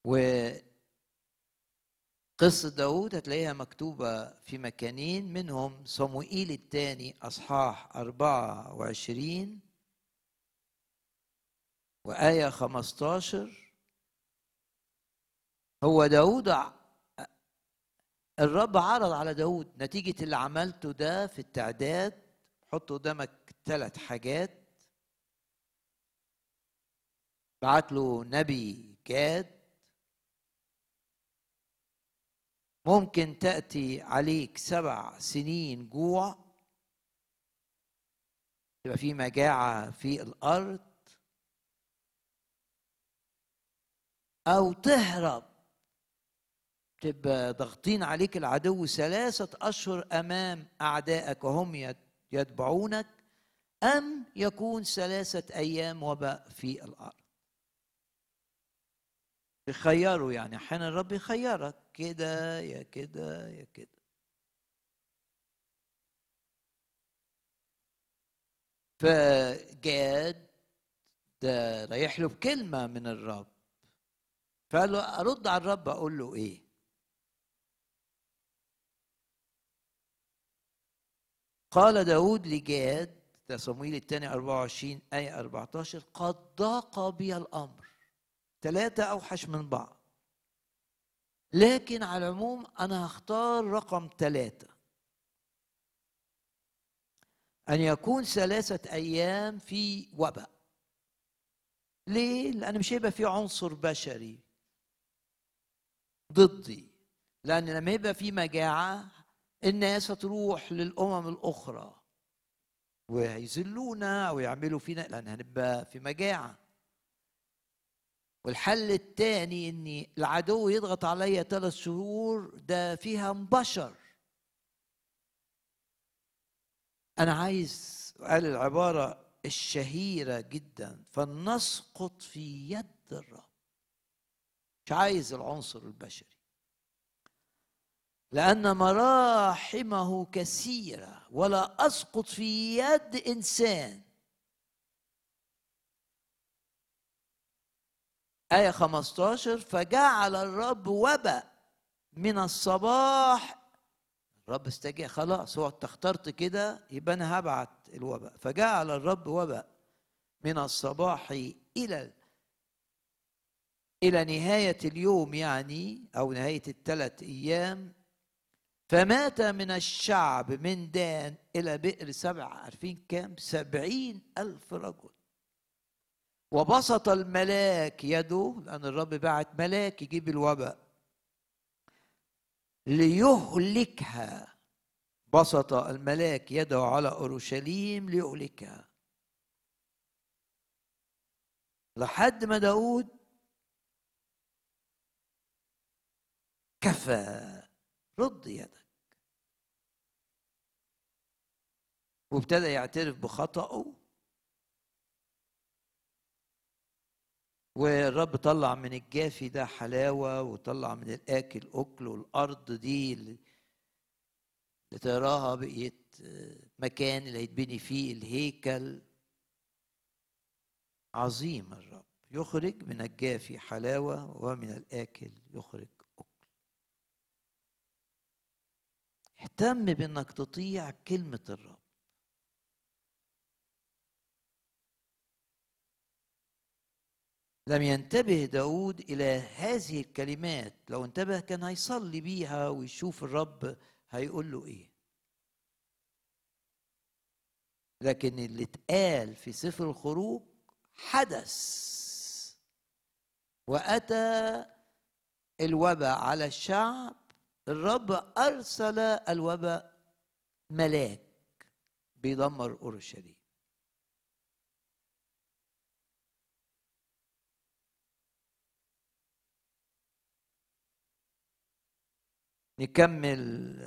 قصة داود هتلاقيها مكتوبة في مكانين منهم صموئيل الثاني أصحاح أربعة وعشرين وآية خمستاشر هو داود الرب عرض على داود نتيجة اللي عملته ده في التعداد حط قدامك ثلاث حاجات بعت له نبي جاد ممكن تأتي عليك سبع سنين جوع تبقى في مجاعة في الأرض أو تهرب تبقى ضاغطين عليك العدو ثلاثة أشهر أمام أعدائك وهم يتبعونك أم يكون ثلاثة أيام وباء في الأرض يخيروا يعني أحيانا الرب يخيرك كده يا كده يا كده فجاد ده رايح له بكلمة من الرب فقال له أرد على الرب أقول له إيه قال داود لجاد ده صمويل الثاني 24 آية 14 قد ضاق بي الأمر ثلاثة أوحش من بعض لكن على العموم أنا هختار رقم ثلاثة أن يكون ثلاثة أيام في وباء ليه؟ لأن مش هيبقى في عنصر بشري ضدي لأن لما يبقى في مجاعة الناس هتروح للأمم الأخرى وهيذلونا أو يعملوا فينا لأن هنبقى في مجاعة والحل الثاني ان العدو يضغط عليا ثلاث شهور ده فيها بشر انا عايز قال العباره الشهيره جدا فلنسقط في يد الرب مش عايز العنصر البشري لأن مراحمه كثيرة ولا أسقط في يد إنسان آية 15 فجعل الرب وباء من الصباح الرب استجاع خلاص هو انت اخترت كده يبقى انا هبعت الوباء فجعل الرب وباء من الصباح الى الى نهايه اليوم يعني او نهايه الثلاث ايام فمات من الشعب من دان الى بئر سبع عارفين كام سبعين الف رجل وبسط الملاك يده لأن الرب بعت ملاك يجيب الوباء ليهلكها بسط الملاك يده على أورشليم ليهلكها لحد ما داود كفى رد يدك وابتدى يعترف بخطأه والرب طلع من الجافي ده حلاوة وطلع من الآكل أكل والأرض دي اللي تراها بقيت مكان اللي هيتبني فيه الهيكل عظيم الرب يخرج من الجافي حلاوة ومن الآكل يخرج أكل اهتم بأنك تطيع كلمة الرب لم ينتبه داود إلى هذه الكلمات لو انتبه كان هيصلي بيها ويشوف الرب هيقول له إيه لكن اللي اتقال في سفر الخروج حدث وأتى الوباء على الشعب الرب أرسل الوباء ملاك بيدمر أورشليم نكمل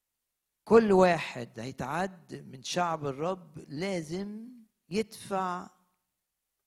كل واحد هيتعد من شعب الرب لازم يدفع